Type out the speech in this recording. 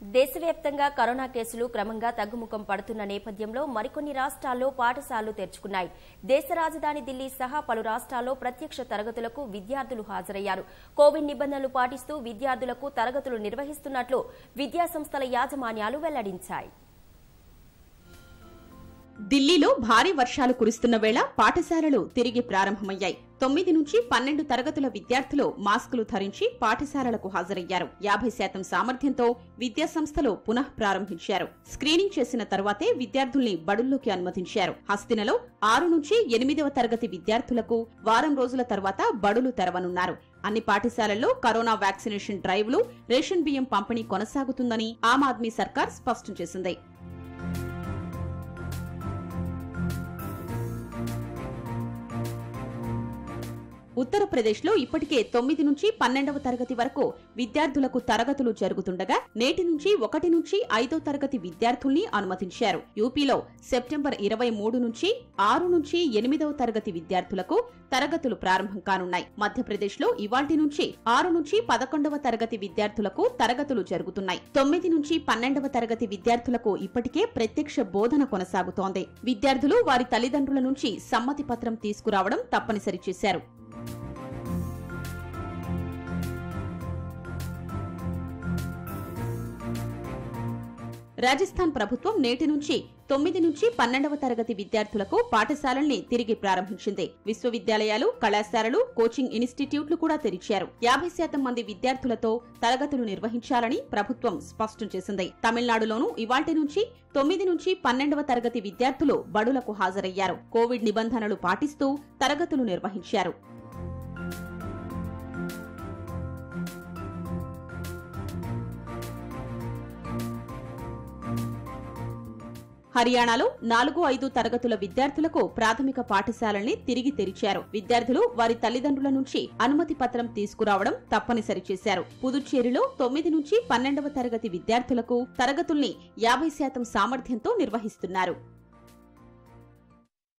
దేశవ్యాప్తంగా కరోనా కేసులు క్రమంగా తగ్గుముఖం పడుతున్న నేపథ్యంలో మరికొన్ని రాష్ట్రాల్లో పాఠశాలలు తెరుచుకున్నాయి దేశ రాజధాని ఢిల్లీ సహా పలు రాష్ట్రాల్లో ప్రత్యక్ష తరగతులకు విద్యార్థులు హాజరయ్యారు కోవిడ్ నిబంధనలు పాటిస్తూ విద్యార్థులకు తరగతులు నిర్వహిస్తున్నట్లు విద్యాసంస్థల యాజమాన్యాలు వెల్లడించాయి ఢిల్లీలో భారీ వర్షాలు కురుస్తున్న వేళ పాఠశాలలు తిరిగి ప్రారంభమయ్యాయి తొమ్మిది నుంచి పన్నెండు తరగతుల విద్యార్థులు మాస్కులు ధరించి పాఠశాలలకు హాజరయ్యారు యాభై శాతం సామర్థ్యంతో విద్యాసంస్థలు పునః ప్రారంభించారు స్క్రీనింగ్ చేసిన తర్వాతే విద్యార్థుల్ని బడుల్లోకి అనుమతించారు హస్తినలో ఆరు నుంచి ఎనిమిదవ తరగతి విద్యార్థులకు వారం రోజుల తర్వాత బడులు తెరవనున్నారు అన్ని పాఠశాలల్లో కరోనా వ్యాక్సినేషన్ డ్రైవ్లు రేషన్ బియ్యం పంపిణీ కొనసాగుతుందని ఆమ్ ఆద్మీ సర్కార్ స్పష్టం చేసింది ఉత్తరప్రదేశ్లో ఇప్పటికే తొమ్మిది నుంచి పన్నెండవ తరగతి వరకు విద్యార్థులకు తరగతులు జరుగుతుండగా నేటి నుంచి ఒకటి నుంచి ఐదో తరగతి విద్యార్థుల్ని అనుమతించారు యూపీలో సెప్టెంబర్ ఇరవై మూడు నుంచి ఆరు నుంచి ఎనిమిదవ తరగతి విద్యార్థులకు తరగతులు ప్రారంభం కానున్నాయి మధ్యప్రదేశ్లో ఇవాల్టి నుంచి ఆరు నుంచి పదకొండవ తరగతి విద్యార్థులకు తరగతులు జరుగుతున్నాయి తొమ్మిది నుంచి పన్నెండవ తరగతి విద్యార్థులకు ఇప్పటికే ప్రత్యక్ష బోధన కొనసాగుతోంది విద్యార్థులు వారి తల్లిదండ్రుల నుంచి సమ్మతి పత్రం తీసుకురావడం తప్పనిసరి చేశారు రాజస్థాన్ ప్రభుత్వం నేటి నుంచి తొమ్మిది నుంచి పన్నెండవ తరగతి విద్యార్థులకు పాఠశాలల్ని తిరిగి ప్రారంభించింది విశ్వవిద్యాలయాలు కళాశాలలు కోచింగ్ ఇన్స్టిట్యూట్లు కూడా తెరిచారు యాభై శాతం మంది విద్యార్థులతో తరగతులు నిర్వహించాలని ప్రభుత్వం స్పష్టం చేసింది తమిళనాడులోనూ ఇవాల్టి నుంచి తొమ్మిది నుంచి పన్నెండవ తరగతి విద్యార్థులు బడులకు హాజరయ్యారు కోవిడ్ నిబంధనలు పాటిస్తూ తరగతులు నిర్వహించారు హర్యానాలో నాలుగు ఐదు తరగతుల విద్యార్థులకు ప్రాథమిక పాఠశాలల్ని తిరిగి తెరిచారు విద్యార్థులు వారి తల్లిదండ్రుల నుంచి అనుమతి పత్రం తీసుకురావడం తప్పనిసరి చేశారు పుదుచ్చేరిలో తొమ్మిది నుంచి పన్నెండవ తరగతి విద్యార్థులకు తరగతుల్ని యాభై శాతం సామర్థ్యంతో నిర్వహిస్తున్నారు